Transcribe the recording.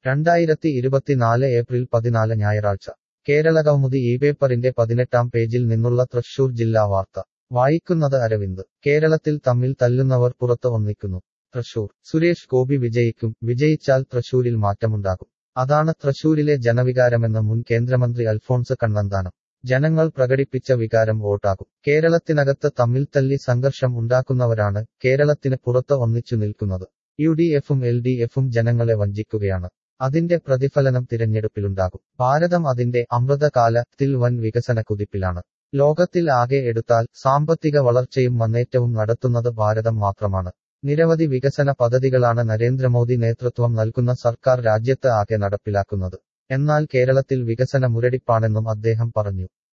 രണ്ടായിരത്തി ഇരുപത്തിനാല് ഏപ്രിൽ പതിനാല് ഞായറാഴ്ച കേരള കൗമുദി ഈ പേപ്പറിന്റെ പതിനെട്ടാം പേജിൽ നിന്നുള്ള തൃശൂർ ജില്ലാ വാർത്ത വായിക്കുന്നത് അരവിന്ദ് കേരളത്തിൽ തമ്മിൽ തല്ലുന്നവർ പുറത്ത് ഒന്നിക്കുന്നു തൃശൂർ സുരേഷ് ഗോപി വിജയിക്കും വിജയിച്ചാൽ തൃശൂരിൽ മാറ്റമുണ്ടാകും അതാണ് തൃശൂരിലെ ജനവികാരമെന്ന് മുൻ കേന്ദ്രമന്ത്രി അൽഫോൺസ് കണ്ണന്താനം ജനങ്ങൾ പ്രകടിപ്പിച്ച വികാരം വോട്ടാകും കേരളത്തിനകത്ത് തമ്മിൽ തല്ലി സംഘർഷം ഉണ്ടാക്കുന്നവരാണ് കേരളത്തിന് പുറത്ത് ഒന്നിച്ചു നിൽക്കുന്നത് യു ഡി എഫും എൽ ഡി എഫും ജനങ്ങളെ വഞ്ചിക്കുകയാണ് അതിന്റെ പ്രതിഫലനം തിരഞ്ഞെടുപ്പിലുണ്ടാകും ഭാരതം അതിന്റെ അമൃതകാലത്തിൽ വൻ വികസന കുതിപ്പിലാണ് ലോകത്തിൽ ആകെ എടുത്താൽ സാമ്പത്തിക വളർച്ചയും മുന്നേറ്റവും നടത്തുന്നത് ഭാരതം മാത്രമാണ് നിരവധി വികസന പദ്ധതികളാണ് നരേന്ദ്രമോദി നേതൃത്വം നൽകുന്ന സർക്കാർ രാജ്യത്ത് ആകെ നടപ്പിലാക്കുന്നത് എന്നാൽ കേരളത്തിൽ വികസന മുരടിപ്പാണെന്നും അദ്ദേഹം പറഞ്ഞു